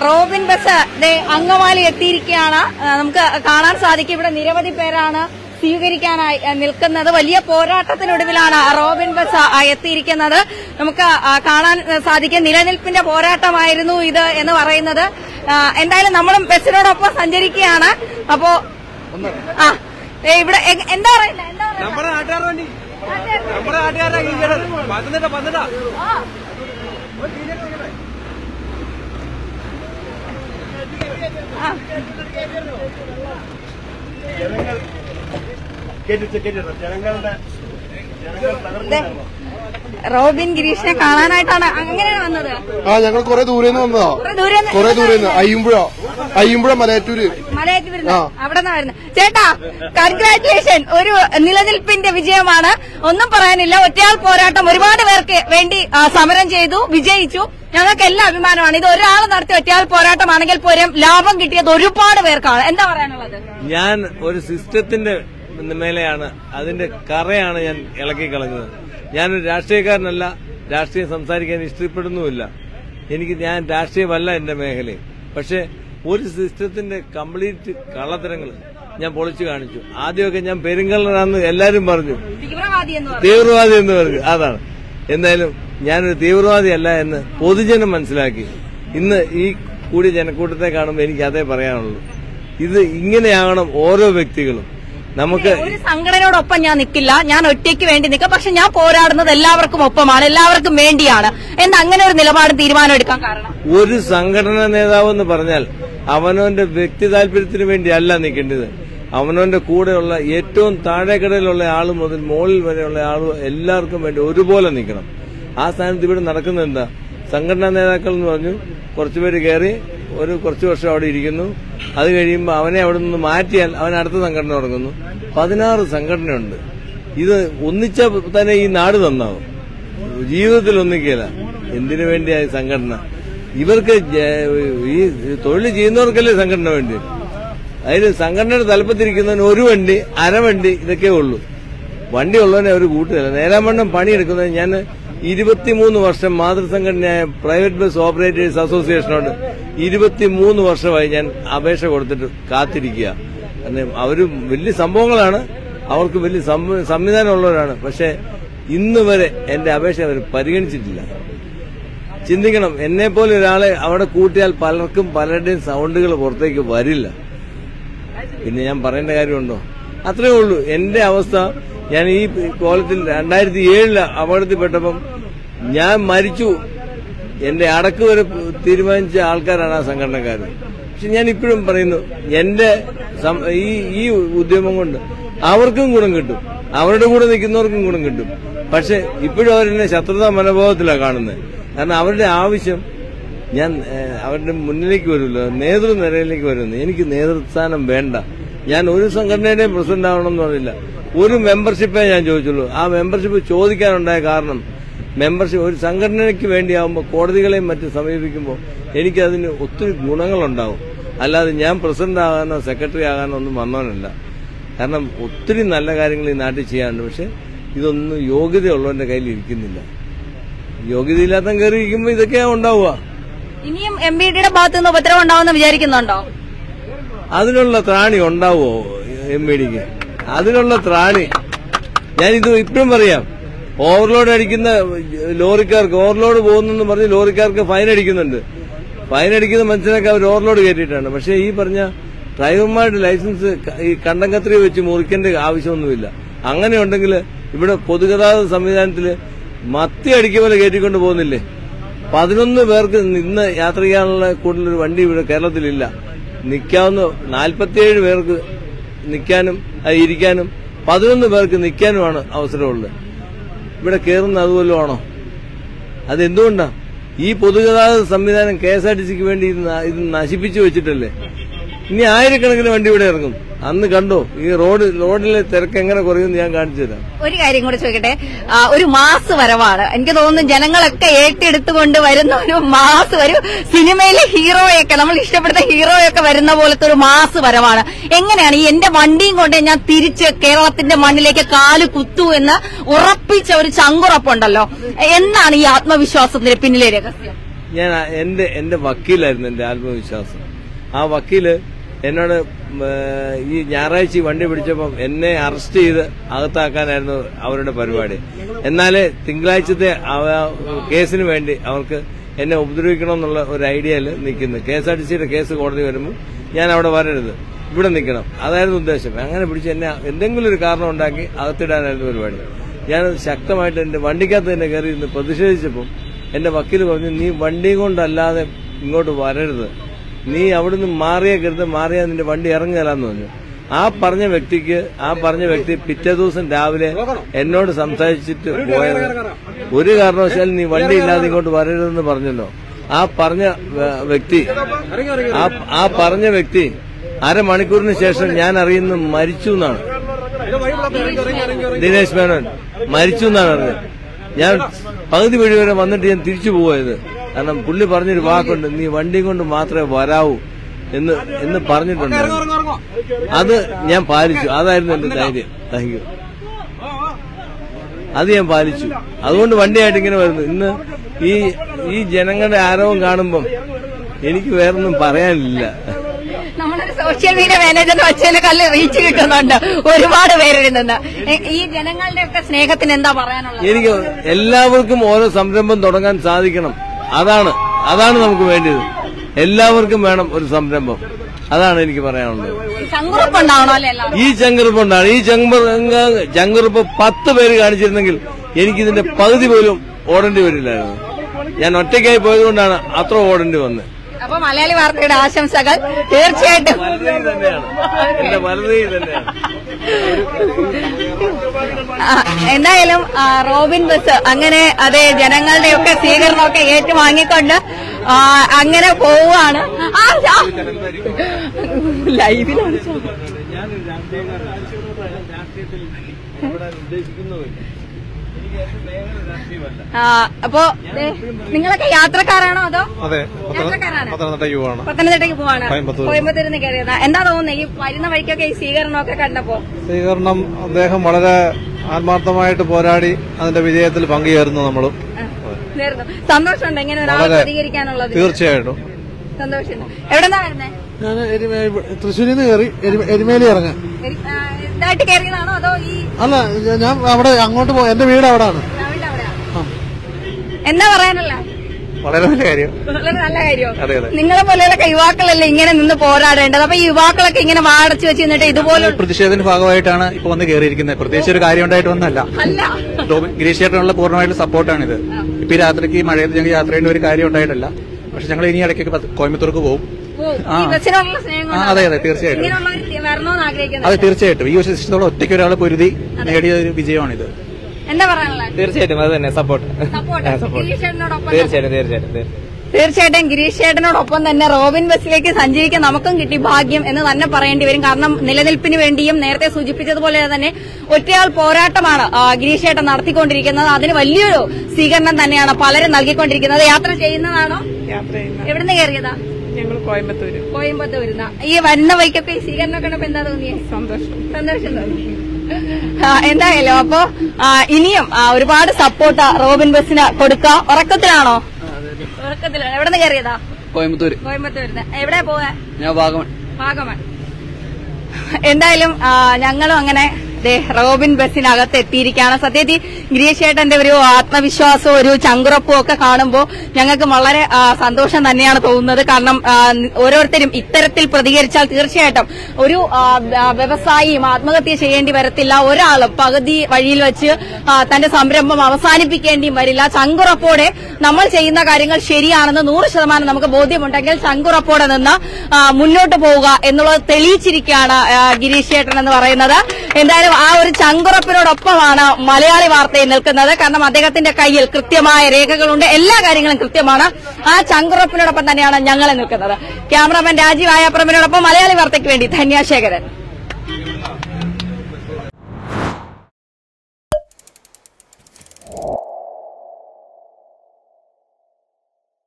Robin bus ദേ അങ്കമാലി എത്തിയിരിക്കുകയാണ് ആ, നമുക്ക് കാണാൻ സാധിക്കും ഇവിടെ നിരവധി പേരാണ് സ്വീകരിക്കാനായി ആ, നിൽക്കുന്നത് വലിയ പോരാട്ടത്തിനൊടുവിലാണ് റോബിൻ ബസ് ആ, എത്തിയിരിക്കുന്നത് നമുക്ക് ആ, കാണാൻ സാധിക്കും നിലനിൽപ്പിന്റെ പോരാട്ടമായിരുന്നു ഇത് എന്ന് പറയുന്നത് ആ, എന്തായാലും നമ്മളും ബസ്സിനോടൊപ്പം സഞ്ചരിക്കുകയാണ് അപ്പോ ആ ദേ ഇവിടെ എ- എന്താ പറയുന്നത് എന്താ പറയുന്നത് നമ്മുടെ നാട്ടുകാരുടെ വണ്ടി നമ്മുടെ നാട്ടുകാരുടെ കീഴട പതിനെട്ടാ പതിനെട്ടാ കേട്ടിട്ട് കേട്ടിട്ട് ജനങ്ങളുടെ ജനങ്ങൾ ദേ, റോബിൻ ഗിരീഷിനെ കാണാനായിട്ടാണ് അങ്ങനെയാണ് വന്നത് ആ ഞങ്ങൾ കുറെ ദൂരെ നിന്ന് വന്നതാ കുറെ ദൂരെ നിന്ന് കുറെ ദൂരെ നിന്ന് അയ്യമ്പുഴ അയ്യമ്പുഴ മലയാറ്റൂര് മലയാറ്റി വരുന്നത് അവിടെ നിന്ന് വരുന്നത് ചേട്ടാ കൺഗ്രാറ്റുലേഷൻ ഒരു നിലനിൽപ്പിന്റെ വിജയമാണ് ഒന്നും പറയാനില്ല ഒറ്റയാൾ പോരാട്ടം ഒരുപാട് പേർക്ക് വേണ്ടി ആ, സമരം ചെയ്തു വിജയിച്ചു ഞങ്ങൾക്ക് എല്ലാ അഭിമാനമാണ് ഇത് ഒരാൾ നടത്തിയ ഒറ്റയാൾ പോരാട്ടമാണെങ്കിൽ പോലും ലാഭം കിട്ടിയത് ഒരുപാട് പേർക്കാണ് എന്താ പറയാനുള്ളത് ഞാൻ ഒരു സിസ്റ്റത്തിന്റെ മേലെയാണ് അതിന്റെ കറയാണ് ഞാൻ ഇളക്കി കളഞ്ഞത് ഞാനൊരു രാഷ്ട്രീയക്കാരനല്ല രാഷ്ട്രീയം സംസാരിക്കാൻ ഇഷ്ടപ്പെടുന്നുമില്ല എനിക്ക് ഞാൻ രാഷ്ട്രീയമല്ല എന്റെ മേഖലയും പക്ഷെ ഒരു സിസ്റ്റത്തിന്റെ കംപ്ലീറ്റ് കള്ളത്തരങ്ങൾ ഞാൻ പൊളിച്ചു കാണിച്ചു ആദ്യമൊക്കെ ഞാൻ പെരുങ്കള്ളനാന്ന് എല്ലാരും പറഞ്ഞു തീവ്രവാദി എന്ന് പറഞ്ഞു തീവ്രവാദി എന്ന് പറഞ്ഞു അതാണ് എന്തായാലും ഞാനൊരു തീവ്രവാദിയല്ല എന്ന് പൊതുജനം മനസ്സിലാക്കി ഇന്ന് ഈ കൂടിയ ജനക്കൂട്ടത്തെ കാണുമ്പോൾ എനിക്ക് അതേ പറയാനുള്ളൂ ഇത് ഇങ്ങനെയാകണം ഓരോ വ്യക്തികളും നമുക്ക് ഒരു സംഘടനയോടൊപ്പം ഞാൻ നിൽക്കില്ല ഞാൻ ഒറ്റയ്ക്ക് വേണ്ടി നിൽക്കാം പക്ഷെ ഞാൻ പോരാടുന്നത് എല്ലാവർക്കും ഒപ്പമാണ് എല്ലാവർക്കും വേണ്ടിയാണ് എന്ന് അങ്ങനെ ഒരു നിലപാട് തീരുമാനം എടുക്കാൻ കാരണം ഒരു സംഘടനാ നേതാവ് എന്ന് പറഞ്ഞാൽ അവനവന്റെ വ്യക്തി താല്പര്യത്തിന് വേണ്ടിയല്ല നിൽക്കേണ്ടത് അവനവന്റെ കൂടെയുള്ള ഏറ്റവും താഴേക്കടയിലുള്ള ആൾ മുതൽ മുകളിൽ വരെയുള്ള ആൾ എല്ലാവർക്കും വേണ്ടി ഒരുപോലെ നിൽക്കണം ആ സ്ഥാനത്ത് ഇവിടെ നടക്കുന്നത് എന്താ സംഘടനാ നേതാക്കൾ എന്ന് പറഞ്ഞു കുറച്ചുപേര് കയറി ഒരു കുറച്ചു വർഷം അവിടെ ഇരിക്കുന്നു അത് കഴിയുമ്പോൾ അവനെ അവിടെ നിന്ന് മാറ്റിയാൽ അവൻ അടുത്ത സംഘടന തുടങ്ങുന്നു പതിനാറ് സംഘടനയുണ്ട് ഇത് ഒന്നിച്ച തന്നെ ഈ നാട് നന്നാവും ജീവിതത്തിൽ ഒന്നിക്കല എന്തിനു വേണ്ടിയായി സംഘടന ഇവർക്ക് ജ- ഈ തൊഴിൽ ചെയ്യുന്നവർക്കല്ലേ സംഘടന വേണ്ടി അതിന് സംഘടനയുടെ തലപ്പത്തിരിക്കുന്നതിന് ഒരു വണ്ടി അരവണ്ടി ഇതൊക്കെ ഉള്ളൂ വണ്ടി ഉള്ളവനെ അവർ കൂട്ടുകയില്ല നേരാമണ്ണം പണിയെടുക്കുന്നത് ഞാൻ ഇരുപത്തിമൂന്ന് വർഷം മാതൃസംഘടനയായ പ്രൈവറ്റ് ബസ് ഓപ്പറേറ്റേഴ്സ് അസോസിയേഷനോട് ഇരുപത്തിമൂന്ന് വർഷമായി ഞാൻ അപേക്ഷ കൊടുത്തിട്ട് കാത്തിരിക്കുക കാരണം അവര് വലിയ സംഭവങ്ങളാണ് അവർക്ക് വലിയ സംവ- സംവിധാനമുള്ളവരാണ് പക്ഷെ ഇന്ന് വരെ എന്റെ അപേക്ഷ അവർ പരിഗണിച്ചിട്ടില്ല ചിന്തിക്കണം എന്നെ പോലെ ഒരാളെ അവിടെ കൂട്ടിയാൽ പലർക്കും പലരുടെയും സൗണ്ടുകൾ പുറത്തേക്ക് വരില്ല പിന്നെ ഞാൻ പറയേണ്ട കാര്യമുണ്ടോ അത്രേ ഉള്ളൂ എന്റെ അവസ്ഥ ഞാൻ ഈ കോലത്തിൽ രണ്ടായിരത്തി ഏഴില് അപകടത്തിൽപ്പെട്ടപ്പം ഞാൻ മരിച്ചു എന്റെ അടക്ക് വരെ തീരുമാനിച്ച ആൾക്കാരാണ് ആ സംഘടനക്കാർ പക്ഷെ ഞാൻ ഇപ്പോഴും പറയുന്നു എന്റെ സം- ഈ ഈ ഉദ്യമം കൊണ്ട് അവർക്കും ഗുണം കിട്ടും അവരുടെ കൂടെ നിൽക്കുന്നവർക്കും ഗുണം കിട്ടും പക്ഷെ ഇപ്പോഴും അവരെന്നെ ശത്രുതാ മനോഭാവത്തിലാണ് കാണുന്നത് കാരണം അവരുടെ ആവശ്യം ഞാൻ ഏഹ്, അവരുടെ മുന്നിലേക്ക് വരുമല്ലോ നേതൃനിരയിലേക്ക് വരുന്നു എനിക്ക് നേതൃസ്ഥാനം വേണ്ട ഞാൻ ഒരു സംഘടനയുടെയും പ്രസിഡന്റ് ആവണം എന്ന് പറഞ്ഞില്ല ഒരു മെമ്പർഷിപ്പേ ഞാൻ ചോദിച്ചുള്ളൂ ആ മെമ്പർഷിപ്പ് ചോദിക്കാനുണ്ടായ കാരണം മെമ്പർഷിപ്പ് ഒരു സംഘടനയ്ക്ക് വേണ്ടിയാവുമ്പോൾ കോടതികളെയും മറ്റും സമീപിക്കുമ്പോൾ എനിക്കതിന് ഒത്തിരി ഗുണങ്ങളുണ്ടാവും അല്ലാതെ ഞാൻ പ്രസിഡന്റ് ആകാനോ സെക്രട്ടറി ആകാനോ ഒന്നും വന്നവനല്ല കാരണം ഒത്തിരി നല്ല കാര്യങ്ങൾ ഈ നാട്ടിൽ ചെയ്യാനുണ്ട് പക്ഷെ ഇതൊന്നും യോഗ്യതയുള്ളവന്റെ കയ്യിൽ ഇരിക്കുന്നില്ല യോഗ്യതയില്ലാത്ത കയറി ഇരിക്കുമ്പോൾ ഇതൊക്കെയാ ഉണ്ടാവുക ഇനിയും എം ബി ഡിയുടെ ഭാഗത്തു നിന്ന് ഉപദ്രവം ഉണ്ടാവുമെന്ന് വിചാരിക്കുന്നുണ്ടോ അതിനുള്ള ത്രാണി ഉണ്ടാവോ എം ബി ഡിക്ക് അതിനുള്ള ത്രാണി ഞാനിത് ഇപ്പോഴും പറയാം ഓവർലോഡ് അടിക്കുന്ന ലോറിക്കാർക്ക് ഓവർലോഡ് പോകുന്നെന്ന് പറഞ്ഞ് ലോറിക്കാർക്ക് ഫൈൻ അടിക്കുന്നുണ്ട് ഫൈൻ അടിക്കുന്ന മനസ്സിലാക്കി അവർ ഓവർലോഡ് കയറ്റിയിട്ടാണ് പക്ഷേ ഈ പറഞ്ഞ ഡ്രൈവർമാരുടെ ലൈസൻസ് ക- ഈ കണ്ടം കത്രി വെച്ച് മുറിക്കേണ്ട ആവശ്യമൊന്നുമില്ല അങ്ങനെ ഉണ്ടെങ്കിൽ ഇവിടെ പൊതുഗതാഗത സംവിധാനത്തിൽ മത്തി അടിക്കുക പോലെ കയറ്റിക്കൊണ്ട് പോകുന്നില്ലേ പതിനൊന്ന് പേർക്ക് ഇന്ന് യാത്ര ചെയ്യാനുള്ള കൂടുതലൊരു വണ്ടി ഇവിടെ കേരളത്തിലില്ല നിൽക്കാവുന്ന നാൽപ്പത്തിയേഴ് പേർക്ക് നിൽക്കാനും അത് ഇരിക്കാനും പതിനൊന്ന് പേർക്ക് നിൽക്കാനുമാണ് അവസരമുള്ളത് ഇവിടെ കയറുന്ന അതുപോലെ ആണോ അതെന്തുകൊണ്ടാ ഈ പൊതുഗതാഗത സംവിധാനം കെ എസ് ആർ ടി സിക്ക് വേണ്ടി ഇത് ന- ഇത് നശിപ്പിച്ചു വെച്ചിട്ടല്ലേ ഇനി ആയിരക്കണക്കിന് വണ്ടി ഇവിടെ ഇറങ്ങും അന്ന് കണ്ടോ ഈ റോഡ് റോഡിലെ തിരക്ക് എങ്ങനെ കുറയുമെന്ന് ഞാൻ കാണിച്ചു തരാം ഒരു കാര്യം കൂടെ ചോദിക്കട്ടെ ആ, ഒരു മാസ് വരവാണ് എനിക്ക് തോന്നുന്നു ജനങ്ങളൊക്കെ ഏറ്റെടുത്തുകൊണ്ട് വരുന്ന ഒരു മാസ് ഒരു സിനിമയിലെ ഹീറോയൊക്കെ നമ്മൾ ഇഷ്ടപ്പെടുന്ന ഹീറോയൊക്കെ വരുന്ന പോലത്തെ ഒരു മാസ് വരവാണ് എങ്ങനെയാണ് ഈ എന്റെ വണ്ടിയും കൊണ്ട് ഞാൻ തിരിച്ച് കേരളത്തിന്റെ മണ്ണിലേക്ക് കാല് കുത്തു എന്ന് ഉറപ്പിച്ച ഒരു ചങ്കുറപ്പുണ്ടല്ലോ എന്താണ് ഈ ആത്മവിശ്വാസത്തിന് പിന്നിലെ രഹസ്യം ഞാൻ ആ- എന്റെ എന്റെ വക്കീലായിരുന്നു എന്റെ ആത്മവിശ്വാസം ആ വക്കീല് എന്നോട് ഉം, ഏഹ്, ഈ ഞായറാഴ്ച ഈ വണ്ടി പിടിച്ചപ്പം എന്നെ അറസ്റ്റ് ചെയ്ത് അകത്താക്കാനായിരുന്നു അവരുടെ പരിപാടി എന്നാലേ തിങ്കളാഴ്ചത്തെ അവ- കേസിന് വേണ്ടി അവർക്ക് എന്നെ ഉപദ്രവിക്കണമെന്നുള്ള ഒരു ഐഡിയയിൽ നിൽക്കുന്നു കെ എസ് ആർ ടി സിയുടെ കേസ് കോടതി വരുമ്പോൾ ഞാൻ അവിടെ വരരുത് ഇവിടെ നിൽക്കണം അതായിരുന്നു ഉദ്ദേശം അങ്ങനെ പിടിച്ച് എന്നെ എന്തെങ്കിലും ഒരു കാരണം ഉണ്ടാക്കി അകത്തിടാനായിരുന്നു പരിപാടി ഞാൻ ശക്തമായിട്ട് എന്റെ വണ്ടിക്കകത്ത് തന്നെ കയറി ഇരുന്ന് പ്രതിഷേധിച്ചപ്പോൾ എന്റെ വക്കീൽ പറഞ്ഞു നീ വണ്ടിയും കൊണ്ടല്ലാതെ ഇങ്ങോട്ട് വരരുത് നീ അവിടുന്ന് മാറിയേ കരുത് മാറിയാ നിന്റെ വണ്ടി ഇറങ്ങലാന്ന് പറഞ്ഞു ആ പറഞ്ഞ വ്യക്തിക്ക് ആ പറഞ്ഞ വ്യക്തി പിറ്റേ ദിവസം രാവിലെ എന്നോട് സംസാരിച്ചിട്ട് പോയത് ഒരു കാരണവശാലും നീ വണ്ടി ഇല്ലാതെ ഇങ്ങോട്ട് വരരുതെന്ന് പറഞ്ഞല്ലോ ആ പറഞ്ഞ വ- വ്യക്തി ആ ആ പറഞ്ഞ വ്യക്തി അരമണിക്കൂറിന് ശേഷം ഞാൻ അറിയുന്ന മരിച്ചു എന്നാണ് ദിനേശ് മേനോൻ മരിച്ചു എന്നാണ് അറിഞ്ഞത് ഞാൻ പകുതി വഴി വരെ വന്നിട്ട് ഞാൻ തിരിച്ചു പോയത് കാരണം പുള്ളി പറഞ്ഞൊരു വാക്കുണ്ട് നീ വണ്ടി കൊണ്ട് മാത്രമേ വരാവൂ എന്ന് എന്ന് പറഞ്ഞിട്ടുണ്ട് അത് ഞാൻ പാലിച്ചു അതായിരുന്നു എന്റെ ധൈര്യം താങ്ക് യു അത് ഞാൻ പാലിച്ചു അതുകൊണ്ട് വണ്ടിയായിട്ട് ഇങ്ങനെ വരുന്നു ഇന്ന് ഈ ഈ ജനങ്ങളുടെ ആരവം കാണുമ്പം എനിക്ക് വേറൊന്നും പറയാനില്ല നമ്മളൊരു സോഷ്യൽ മീഡിയ മാനേജറിന് വെച്ചതിന് കല്ല് റീച്ച് കിട്ടുന്നുണ്ട് ഒരുപാട് പേരിൽ നിന്ന് എ- ഈ ജനങ്ങളുടെ ഒക്കെ സ്നേഹത്തിന് എന്താ പറയാനുള്ളത് എനിക്ക് എല്ലാവർക്കും ഓരോ സംരംഭം തുടങ്ങാൻ സാധിക്കണം അതാണ് അതാണ് നമുക്ക് വേണ്ടത് എല്ലാവർക്കും വേണം ഒരു സംരംഭം അതാണ് എനിക്ക് പറയാനുള്ളത് ചങ്കുറപ്പുണ്ടാവണോ അല്ലേ എല്ലാവരും ഈ ചങ്കുറുപ്പുണ്ടാണ് ഈ ചങ്കുറ ചങ്കുറുപ്പ് പത്ത് പേര് കാണിച്ചിരുന്നെങ്കിൽ എനിക്കിതിന്റെ പകുതി പോലും ഓടേണ്ടി വരില്ലായിരുന്നു ഞാൻ ഒറ്റയ്ക്കായി പോയതുകൊണ്ടാണ് അത്ര ഓടേണ്ടി വന്നത് അപ്പൊ മലയാളി വാർത്തയുടെ ആശംസകൾ തീർച്ചയായിട്ടും വലതുകൈ തന്നെയാണ് എന്റെ വലതുകൈ തന്നെയാണ് ആ, എന്തായാലും ആ, റോബിൻ ബസ് അങ്ങനെ അതെ ജനങ്ങളുടെ ഒക്കെ സ്വീകരണമൊക്കെ ഏറ്റുവാങ്ങിക്കൊണ്ട് ആ, അങ്ങനെ പോവുകയാണ് ആ, ആ. ലൈവിലാണ് ഞാൻ രാഷ്ട്രീയത്തിൽ ഇടപെടാൻ ഉദ്ദേശിക്കുന്നുമില്ല എനിക്ക് എന്റെ മേഖല രാഷ്ട്രീയമല്ല ആ, അപ്പോ ദേ, നിങ്ങളൊക്കെ യാത്രക്കാരാണോ അതോ അതെ യാത്രക്കാരാണ് പത്തനംതിട്ട യു ആണ് പത്തനംതിട്ടയ്ക്ക് പോവാണ് കോയമ്പത്തൂർ. കോയമ്പത്തൂരിൽ നിന്ന് കയറിയതാ എന്താ തോന്നുന്നത് ഈ വരുന്ന വഴിക്കൊക്കെ ഈ സ്വീകരണമൊക്കെ കണ്ടപ്പോ സ്വീകരണം അദ്ദേഹം വളരെ ആത്മാർത്ഥമായിട്ട് പോരാടി അതിന്റെ വിജയത്തിൽ പങ്കുചേരുന്നു നമ്മളും ആ, നേർന്നു. സന്തോഷമുണ്ട് ഇങ്ങനെ ഒരാൾ വളരെ. പ്രതികരിക്കാനുള്ളത് തീർച്ചയായിട്ടും സന്തോഷമുണ്ട് എവിടെന്നാ വരുന്നേ ഞാൻ തൃശ്ശൂരിൽ നിന്ന് കയറി എരുമേലി ഇറങ്ങാം ആ, ഇതായിട്ട് കയറിയതാണോ അതോ ഈ അല്ല ഞാൻ അവിടെ അങ്ങോട്ട് പോ എന്റെ വീട് അവിടാണ് രാവിലെ അവിടെയാ? എന്താ പറയാനല്ല വളരെ നല്ല കാര്യം വളരെ നല്ല കാര്യം അതെ, അതെ. നിങ്ങളെ പോലെയുള്ള യുവാക്കളല്ലേ ഇങ്ങനെ നിന്ന് പോരാടേണ്ടത് അപ്പൊ ഈ യുവാക്കളൊക്കെ ഇങ്ങനെ വാടച്ചു വെച്ച് നിന്നിട്ട് ഇതുപോലെ പ്രതിഷേധത്തിന്റെ ഭാഗമായിട്ടാണ് ഇപ്പൊ വന്ന് കയറിയിരിക്കുന്നത് പ്രത്യേകിച്ച് ഒരു കാര്യം ഉണ്ടായിട്ട് വന്നല്ല അല്ല ഗിരീഷ് ചേട്ടനുള്ള പൂർണ്ണമായിട്ടുള്ള സപ്പോർട്ടാണിത് ഇപ്പൊ ഈ രാത്രിക്ക് ഈ മഴയത്ത് ഞങ്ങൾക്ക് യാത്ര ചെയ്യേണ്ട ഒരു കാര്യം ഉണ്ടായിട്ടല്ല പക്ഷെ ഞങ്ങൾ ഇനി ഇടയ്ക്കൊക്കെ പത്ത് കോയമ്പത്തൂർക്ക് പോകും ഓ, ആ. ഈ ബസ്സിനോടുള്ള സ്നേഹം ആ, കൊണ്ടാണ്. അതെ, അതെ, തീർച്ചയായിട്ടും. ഇങ്ങനെയുള്ളവർ വരണമെന്ന് ആഗ്രഹിക്കുന്നത് അതെ തീർച്ചയായിട്ടും ഈ ഒരു സിസ്റ്റത്തോടെ ഒറ്റയ്ക്ക് ഒരാൾ പൊരുതി നേടിയ ഒരു വിജയമാണിത് എന്താ പറയാനുള്ളത് തീർച്ചയായിട്ടും അത് തന്നെ സപ്പോർട്ട് സപ്പോർട്ട് ഗിരീഷ് ചേട്ടനോടൊപ്പം തീർച്ചയായിട്ടും തീർച്ചയായിട്ടും തീർച്ചയായിട്ടും തീർച്ചയായിട്ടും ഗിരീഷ് ചേട്ടനോടൊപ്പം തന്നെ റോബിൻ ബസ്സിലേക്ക് സഞ്ചരിക്കാൻ നമുക്കും കിട്ടി ഭാഗ്യം എന്ന് തന്നെ പറയേണ്ടി വരും കാരണം നിലനിൽപ്പിന് വേണ്ടിയും നേരത്തെ സൂചിപ്പിച്ചതുപോലെ തന്നെ ഒറ്റയാൾ പോരാട്ടമാണ് ആ, ഗിരീഷ് ചേട്ടൻ നടത്തിക്കൊണ്ടിരിക്കുന്നത് അതിന് വലിയൊരു സ്വീകരണം തന്നെയാണ് പലരും നൽകിക്കൊണ്ടിരിക്കുന്നത് യാത്ര ചെയ്യുന്നതാണോ യാത്ര ചെയ്യുന്ന എവിടുന്ന് കയറിയതാ ഞങ്ങൾ കോയമ്പത്തൂര് കോയമ്പത്തൂരുന്ന ഈ വരുന്ന വഴിക്കൊക്കെ ഈ സ്വീകരണം കണ്ടപ്പോ എന്താ തോന്നിയേ സന്തോഷം സന്തോഷം തോന്നി ആ, എന്തായാലും അപ്പോ ആ, ഇനിയും ആ, ഒരുപാട് സപ്പോർട്ട് റോബിൻ ബസ്സിന് കൊടുക്കുക ഉറക്കത്തിലാണോ ഉറക്കത്തിലാണ് എവിടെ നിന്ന് കയറിയതാ കോയമ്പത്തൂര് കോയമ്പത്തൂരിന്ന് എവിടെ പോവാ ഞാൻ വാഗമൺ വാഗമൺ എന്തായാലും ആ, ഞങ്ങളും അങ്ങനെ ദേ റോബിൻ ബസ്സിനകത്ത് എത്തിയിരിക്കുകയാണ് സത്യത്തിൽ ഗിരീഷ് ചേട്ടന്റെ ഒരു ആത്മവിശ്വാസവും ഒരു ചങ്കുറപ്പും ഒക്കെ കാണുമ്പോൾ ഞങ്ങൾക്ക് വളരെ ആ, സന്തോഷം തന്നെയാണ് തോന്നുന്നത് കാരണം ആ, ഓരോരുത്തരും ഇത്തരത്തിൽ പ്രതികരിച്ചാൽ തീർച്ചയായിട്ടും ഒരു ആ, ആ, വ്യവസായിയും ആത്മഹത്യ ചെയ്യേണ്ടി വരത്തില്ല ഒരാളും പകുതി വഴിയിൽ വെച്ച് ആ, തന്റെ സംരംഭം അവസാനിപ്പിക്കേണ്ടിയും വരില്ല ചങ്കുറപ്പോടെ നമ്മൾ ചെയ്യുന്ന കാര്യങ്ങൾ ശരിയാണെന്ന് നൂറ് ശതമാനം നമുക്ക് ബോധ്യമുണ്ടെങ്കിൽ ചങ്കുറപ്പോടെ നിന്ന് ആ, മുന്നോട്ട് പോവുക എന്നുള്ളത് തെളിയിച്ചിരിക്കുകയാണ് ആ, ഗിരീഷ് ചേട്ടൻ എന്ന് പറയുന്നത് എന്തായാലും ആ ഒരു ചങ്കുറപ്പിനോടൊപ്പമാണ് മലയാളി വാർത്തയിൽ നിൽക്കുന്നത് കാരണം അദ്ദേഹത്തിന്റെ കയ്യിൽ കൃത്യമായ രേഖകളുണ്ട് എല്ലാ കാര്യങ്ങളും കൃത്യമാണ് ആ ചങ്കുറപ്പിനോടൊപ്പം തന്നെയാണ് ഞങ്ങൾ നിൽക്കുന്നത് ക്യാമറാമാൻ രാജീവ് ആയാപ്രമിനോടൊപ്പം മലയാളി വാർത്തയ്ക്ക് വേണ്ടി ധന്യാശേഖരൻ